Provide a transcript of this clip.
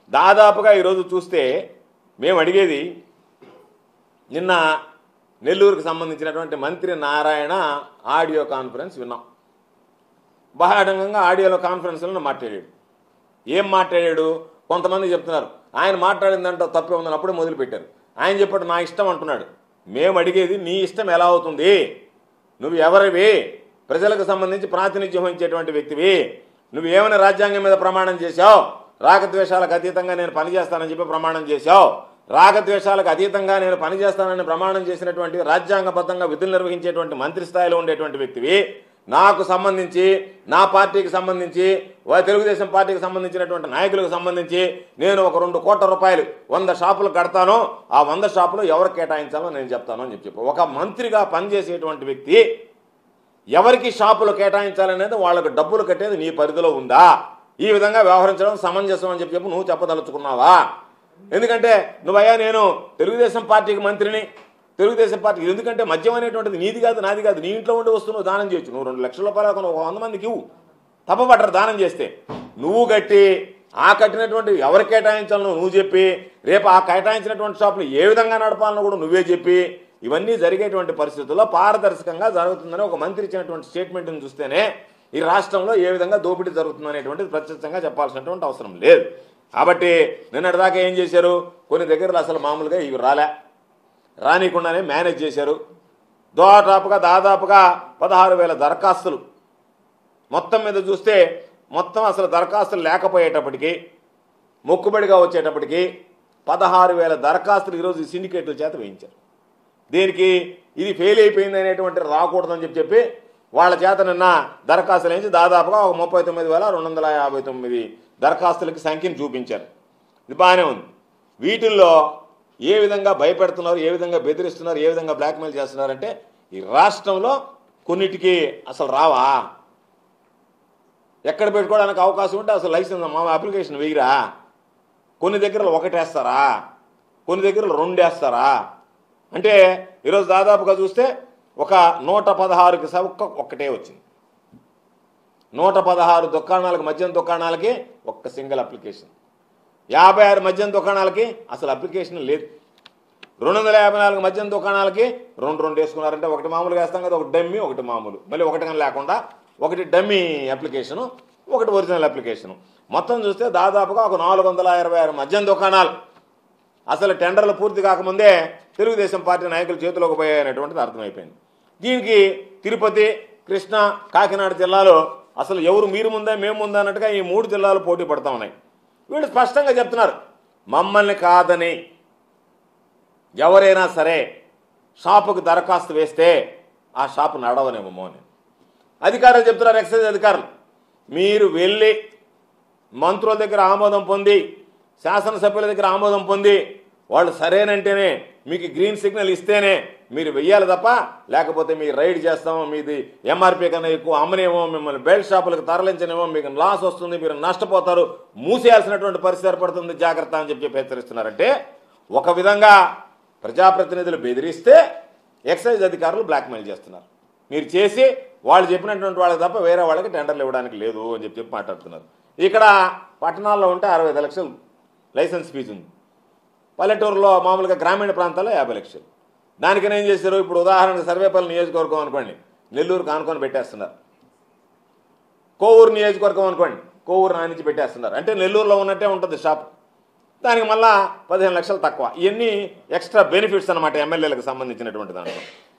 దాదాపుగా ఈరోజు చూస్తే మేము అడిగేది నిన్న నెల్లూరుకు సంబంధించినటువంటి మంత్రి నారాయణ ఆడియో కాన్ఫరెన్స్ విన్నాం బహాడంగా ఆడియోలో కాన్ఫరెన్స్లో మాట్లాడాడు ఏం మాట్లాడాడు కొంతమంది చెప్తున్నారు ఆయన మాట్లాడిందంటే తప్పే ఉందని అప్పుడే మొదలుపెట్టారు ఆయన చెప్పాడు నా ఇష్టం అంటున్నాడు మేము అడిగేది నీ ఇష్టం ఎలా అవుతుంది నువ్వు ఎవరివి ప్రజలకు సంబంధించి ప్రాతినిధ్యం వహించేటువంటి వ్యక్తివి నువ్వు ఏమైనా రాజ్యాంగం మీద ప్రమాణం చేశావు రాగద్వేషాలకు అతీతంగా నేను పనిచేస్తానని చెప్పి ప్రమాణం చేశావు రాగద్వేషాలకు అతీతంగా నేను పనిచేస్తానని ప్రమాణం చేసినటువంటి రాజ్యాంగబద్ధంగా విధులు నిర్వహించేటువంటి మంత్రి స్థాయిలో ఉండేటువంటి వ్యక్తివి నాకు సంబంధించి నా పార్టీకి సంబంధించి వా- తెలుగుదేశం పార్టీకి సంబంధించినటువంటి నాయకులకు సంబంధించి నేను ఒక రెండు కోట్ల రూపాయలు వంద షాపులు కడతాను ఆ వంద షాపులు ఎవరు కేటాయించాలో నేను చెప్తాను అని చెప్పి చెప్పు ఒక మంత్రిగా పనిచేసేటువంటి వ్యక్తి ఎవరికి షాపులు కేటాయించాలనేది వాళ్ళకు డబ్బులు కట్టేది నీ పరిధిలో ఉందా ఈ విధంగా వ్యవహరించడం సమంజసం అని చెప్పి చెప్పి నువ్వు చెప్పదలుచుకున్నావా ఎందుకంటే నువ్వయ్యా నేను తెలుగుదేశం పార్టీకి మంత్రిని తెలుగుదేశం పార్టీ ఎందుకంటే మద్యం అనేటువంటిది నీది కాదు నాది కాదు నీ ఇంట్లో ఉండి వస్తువు నువ్వు దానం చేయొచ్చు నువ్వు రెండు లక్షల రూపాయలు ఒక ఒక వంద మందికి ఇవ్వు తప్పబట్టరు దానం చేస్తే నువ్వు కట్టి ఆ కట్టినటువంటి ఎవరు కేటాయించాలనో నువ్వు చెప్పి రేపు ఆ కేటాయించినటువంటి షాపులు ఏ విధంగా నడపాలనో కూడా నువ్వే చెప్పి ఇవన్నీ జరిగేటువంటి పరిస్థితుల్లో పారదర్శకంగా జరుగుతుందని ఒక మంత్రి ఇచ్చినటువంటి స్టేట్మెంట్ని చూస్తేనే ఈ రాష్ట్రంలో ఏ విధంగా దోపిడీ జరుగుతుంది అనేటువంటిది ప్రత్యక్షంగా చెప్పాల్సినటువంటి అవసరం లేదు కాబట్టి నిన్నటిదాకా ఏం చేశారు కొన్ని దగ్గరలో అసలు మామూలుగా ఇవి రాలే రానికుండానే మేనేజ్ చేశారు దోటాపుగా దాదాపుగా పదహారు వేల దరఖాస్తులు మొత్తం మీద చూస్తే మొత్తం అసలు దరఖాస్తులు లేకపోయేటప్పటికి మొక్కుబడిగా వచ్చేటప్పటికి పదహారు వేల దరఖాస్తులు ఈరోజు ఈ సిండికేట్ల చేత వేయించారు దీనికి ఇది ఫెయిల్ అయిపోయింది అనేటువంటి రాకూడదని చెప్పి చెప్పి వాళ్ళ చేత నిన్న దరఖాస్తులు వేయించి దాదాపుగా ఒక ముప్పై తొమ్మిది వేల రెండు వందల యాభై తొమ్మిది దరఖాస్తులకి సంఖ్యను చూపించారు ఇది బాగానే ఉంది వీటిల్లో ఏ విధంగా భయపెడుతున్నారు ఏ విధంగా బెదిరిస్తున్నారు ఏ విధంగా బ్లాక్మెయిల్ చేస్తున్నారంటే ఈ రాష్ట్రంలో కొన్నిటికి అసలు రావా ఎక్కడ పెట్టుకోవడానికి అవకాశం ఉంటే అసలు లైసెన్స్ మా అప్లికేషన్ వేయరా కొన్ని దగ్గరలో ఒకటేస్తారా కొన్ని దగ్గరలో రెండేస్తారా అంటే ఈరోజు దాదాపుగా చూస్తే ఒక నూట పదహారుకి ఒక్క ఒక్కటే వచ్చింది నూట పదహారు దుకాణాలకు మద్యం దుకాణాలకి ఒక్క సింగిల్ అప్లికేషన్ యాభై ఆరు మద్యం దుకాణాలకి అసలు అప్లికేషన్ లేదు రెండు వందల యాభై నాలుగు మద్యం దుకాణాలకి రెండు రెండు వేసుకున్నారంటే ఒకటి మామూలుగా వేస్తాం కదా ఒకటి డమ్మీ ఒకటి మామూలు మళ్ళీ ఒకటి కానీ లేకుండా ఒకటి డమ్మీ అప్లికేషను ఒకటి ఒరిజినల్ అప్లికేషను మొత్తం చూస్తే దాదాపుగా ఒక నాలుగు వందల ఇరవై ఆరు మద్యం దుకాణాలు అసలు టెండర్లు పూర్తి కాకముందే తెలుగుదేశం పార్టీ నాయకులు చేతిలోకి పోయాయనేటువంటిది అర్థమైపోయింది దీనికి తిరుపతి కృష్ణా కాకినాడ జిల్లాలో అసలు ఎవరు మీరు ముందా మేము ముందా అన్నట్టుగా ఈ మూడు జిల్లాలు పోటీ పడతా ఉన్నాయి వీళ్ళు స్పష్టంగా చెప్తున్నారు మమ్మల్ని కాదని ఎవరైనా సరే షాపుకు దరఖాస్తు వేస్తే ఆ షాపు నడవనేమో అని అధికారులు చెప్తున్నారు ఎక్సైజ్ అధికారులు మీరు వెళ్ళి మంత్రుల దగ్గర ఆమోదం పొంది శాసనసభ్యుల దగ్గర ఆమోదం పొంది వాళ్ళు సరేనంటేనే మీకు గ్రీన్ సిగ్నల్ ఇస్తేనే మీరు వెయ్యాలి తప్ప లేకపోతే మీరు రైడ్ చేస్తామో మీది ఎంఆర్పీ కన్నా ఎక్కువ అమ్మనేమో మిమ్మల్ని బెల్ట్ షాపులకు తరలించనేమో మీకు లాస్ వస్తుంది మీరు నష్టపోతారు మూసేయాల్సినటువంటి పరిస్థితి ఏర్పడుతుంది జాగ్రత్త అని చెప్పి చెప్పి హెచ్చరిస్తున్నారంటే ఒక విధంగా ప్రజాప్రతినిధులు బెదిరిస్తే ఎక్సైజ్ అధికారులు బ్లాక్మెయిల్ చేస్తున్నారు మీరు చేసి వాళ్ళు చెప్పినటువంటి వాళ్ళకి తప్ప వేరే వాళ్ళకి టెండర్లు ఇవ్వడానికి లేదు అని చెప్పి చెప్పి మాట్లాడుతున్నారు ఇక్కడ పట్టణాల్లో ఉంటే అరవై ఐదు లక్షలు లైసెన్స్ ఫీజు ఉంది పల్లెటూరులో మామూలుగా గ్రామీణ ప్రాంతాల్లో యాభై లక్షలు దానికని ఏం చేశారు ఇప్పుడు ఉదాహరణకు సర్వేపల్లి నియోజకవర్గం అనుకోండి నెల్లూరు కానుకొని పెట్టేస్తున్నారు కోవూరు నియోజకవర్గం అనుకోండి కోవూరు నానించి పెట్టేస్తున్నారు అంటే నెల్లూరులో ఉన్నట్టే ఉంటుంది షాప్ దానికి మళ్ళా పదిహేను లక్షలు తక్కువ ఇవన్నీ ఎక్స్ట్రా బెనిఫిట్స్ అనమాట ఎమ్మెల్యేలకు సంబంధించినటువంటి దాంట్లో